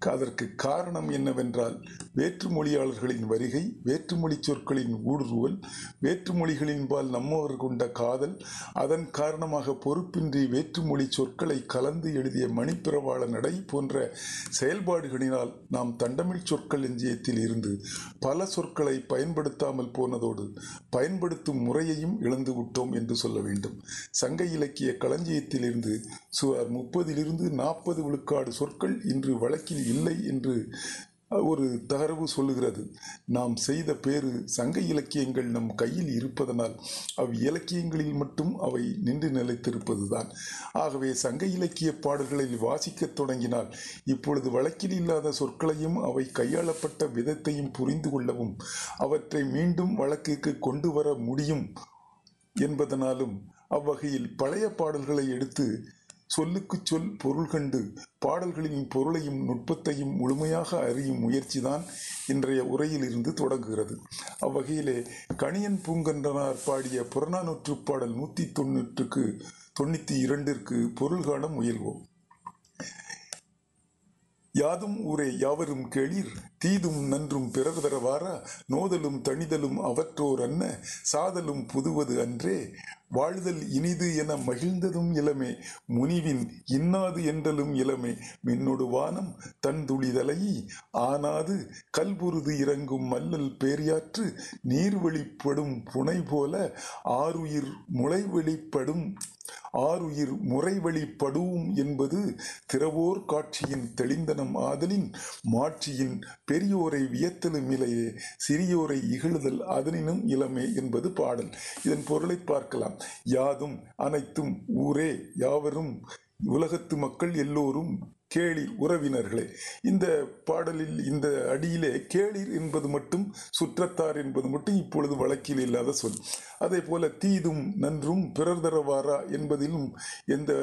அதற்கு காரணம் என்னவென்றால் வேற்றுமொழியாளர்களின் வருகை வேற்றுமொழி சொற்களின் ஊடுருவல் வேற்றுமொழிகளின்பால் நம்மவர் கொண்ட காதல் அதன் காரணமாக பொறுப்பின்றி வேற்றுமொழி சொற்களை கலந்து எழுதிய மணிப்பிரவாள நடை போன்ற செயல்பாடுகளினால் நாம் தண்டமிழ் சொற்கள் எஞ்சியத்தில் இருந்து பல சொற்களை பயன்படுத்தாமல் போனதோடு பயன்படுத்தும் முறையையும் இழந்து விட்டோம் என்று சொல்ல வேண்டும் சங்க இலக்கிய களஞ்சியத்திலிருந்து சுமார் முப்பதிலிருந்து நாற்பது விழுக்காடு சொற்கள் இன்று வழக்கில் இல்லை என்று ஒரு தகவல் சொல்லுகிறது நாம் செய்த பேறு சங்க இலக்கியங்கள் நம் கையில் இருப்பதனால் அவ் இலக்கியங்களில் மட்டும் அவை நின்று நிலைத்திருப்பதுதான் ஆகவே சங்க இலக்கிய பாடல்களில் வாசிக்கத் தொடங்கினால் இப்பொழுது வழக்கில் இல்லாத சொற்களையும் அவை கையாளப்பட்ட விதத்தையும் புரிந்து கொள்ளவும் அவற்றை மீண்டும் வழக்கிற்கு கொண்டு வர முடியும் என்பதனாலும் அவ்வகையில் பழைய பாடல்களை எடுத்து சொல்லுக்கு சொல் பொருள் கண்டு பாடல்களின் பொருளையும் நுட்பத்தையும் முழுமையாக அறியும் முயற்சிதான் இன்றைய உரையில் இருந்து தொடங்குகிறது அவ்வகையிலே கணியன் பூங்கன்றனார் பாடிய புறநானூற்று பாடல் நூற்றி தொண்ணூற்றுக்கு தொண்ணூற்றி இரண்டிற்கு பொருள் காண முயல்வோம் யாதும் ஊரே யாவரும் கேளீர் தீதும் நன்றும் பிறர் தரவாரா நோதலும் தணிதலும் அவற்றோர் அன்ன சாதலும் புதுவது அன்றே வாழ்தல் இனிது என மகிழ்ந்ததும் இளமே முனிவின் இன்னாது என்றலும் இளமே மின்னொடு வானம் தன் துளிதலையி ஆனாது கல்புருது இறங்கும் மல்லல் பேரியாற்று நீர் வெளிப்படும் புனை போல ஆறுயிர் முளை வெளிப்படும் ஆறுயிர் முறை வழிபடுவும் என்பது திறவோர் காட்சியின் தெளிந்தனம் ஆதலின் மாட்சியின் பெரியோரை வியத்தலும் இலையே சிறியோரை இகழுதல் அதனினும் இளமே என்பது பாடல் இதன் பொருளை பார்க்கலாம் யாதும் அனைத்தும் ஊரே யாவரும் உலகத்து மக்கள் எல்லோரும் கேளிர் உறவினர்களே இந்த பாடலில் இந்த அடியிலே கேளிர் என்பது மட்டும் சுற்றத்தார் என்பது மட்டும் இப்பொழுது வழக்கில் இல்லாத சொல் அதே போல தீதும் நன்றும் பிறர் தரவாரா என்பதிலும் எந்த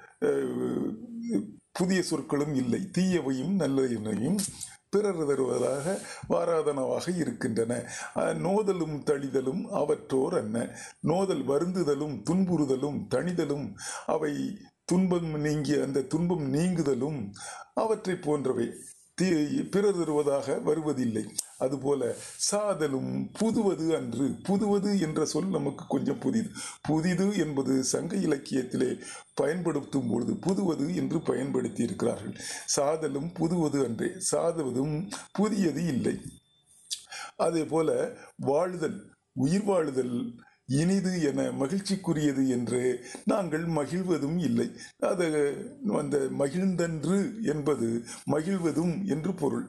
புதிய சொற்களும் இல்லை தீயவையும் நல்லவையும் பிறர் தருவதாக வாராதனவாக இருக்கின்றன நோதலும் தழிதலும் அவற்றோர் என்ன நோதல் வருந்துதலும் துன்புறுதலும் தணிதலும் அவை துன்பம் நீங்கிய அந்த துன்பம் நீங்குதலும் அவற்றை போன்றவை தீ பிறர் தருவதாக வருவதில்லை அதுபோல சாதலும் புதுவது அன்று புதுவது என்ற சொல் நமக்கு கொஞ்சம் புதிது புதிது என்பது சங்க இலக்கியத்திலே பயன்படுத்தும் பொழுது புதுவது என்று பயன்படுத்தி இருக்கிறார்கள் சாதலும் புதுவது அன்றே சாதுவதும் புதியது இல்லை அதே போல வாழுதல் உயிர் வாழுதல் இனிது என மகிழ்ச்சிக்குரியது என்று நாங்கள் மகிழ்வதும் இல்லை அது அந்த மகிழ்ந்தன்று என்பது மகிழ்வதும் என்று பொருள்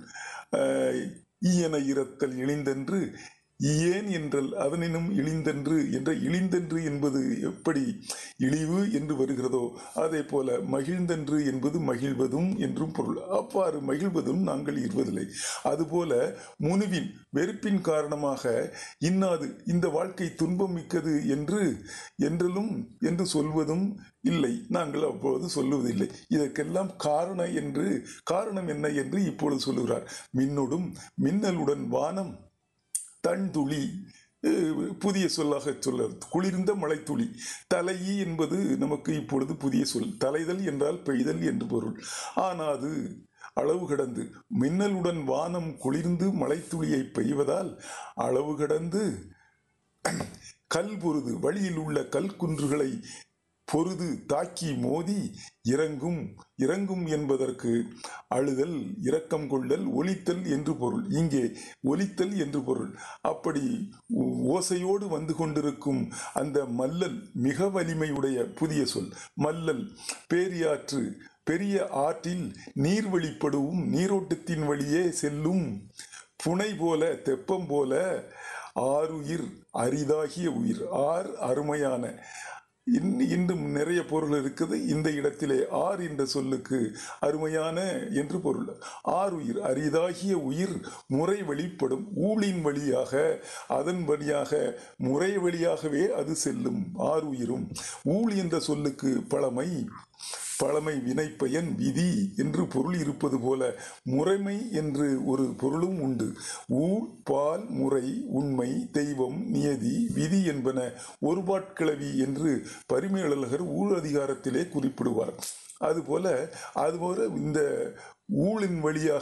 ஈயன இரத்தல் இழிந்தன்று ஏன் என்றல் அதனினும் இழிந்தன்று என்ற இழிந்தன்று என்பது எப்படி இழிவு என்று வருகிறதோ அதே போல மகிழ்ந்தன்று என்பது மகிழ்வதும் என்றும் பொருள் அவ்வாறு மகிழ்வதும் நாங்கள் இருவதில்லை அதுபோல முனுவின் வெறுப்பின் காரணமாக இன்னாது இந்த வாழ்க்கை துன்பம் மிக்கது என்று என்றலும் என்று சொல்வதும் இல்லை நாங்கள் அப்பொழுது சொல்லுவதில்லை இதற்கெல்லாம் காரணம் என்று காரணம் என்ன என்று இப்பொழுது சொல்லுகிறார் மின்னொடும் மின்னலுடன் வானம் தன் துளி புதிய சொல்லாக சொல்ல குளிர்ந்த மழைத்துளி தலையி என்பது நமக்கு இப்பொழுது புதிய சொல் தலைதல் என்றால் பெய்தல் என்று பொருள் ஆனாது அளவு கடந்து மின்னலுடன் வானம் குளிர்ந்து மழைத்துளியை பெய்வதால் அளவு கடந்து கல் பொருது வழியில் உள்ள கல் குன்றுகளை பொருது தாக்கி மோதி இறங்கும் இறங்கும் என்பதற்கு அழுதல் இரக்கம் கொள்ளல் ஒலித்தல் என்று பொருள் இங்கே ஒலித்தல் என்று பொருள் அப்படி ஓசையோடு வந்து கொண்டிருக்கும் அந்த மல்லல் மிக வலிமையுடைய புதிய சொல் மல்லல் பேரியாற்று பெரிய ஆற்றில் நீர் வெளிப்படவும் நீரோட்டத்தின் வழியே செல்லும் புனை போல தெப்பம் போல ஆறுயிர் அரிதாகிய உயிர் ஆர் அருமையான இன்னும் நிறைய பொருள் இருக்குது இந்த இடத்திலே ஆர் என்ற சொல்லுக்கு அருமையான என்று பொருள் ஆர் உயிர் அரிதாகிய உயிர் முறை வெளிப்படும் ஊழின் வழியாக அதன் வழியாக முறை வழியாகவே அது செல்லும் ஆர் உயிரும் ஊழ் என்ற சொல்லுக்கு பழமை பழமை வினைப்பயன் விதி என்று பொருள் இருப்பது போல முறைமை என்று ஒரு பொருளும் உண்டு ஊழ் பால் முறை உண்மை தெய்வம் நியதி விதி என்பன ஒருபாட்கிழவி என்று பரிமேலழகர் ஊழ் அதிகாரத்திலே குறிப்பிடுவார் அதுபோல அதுபோல இந்த ஊழின் வழியாக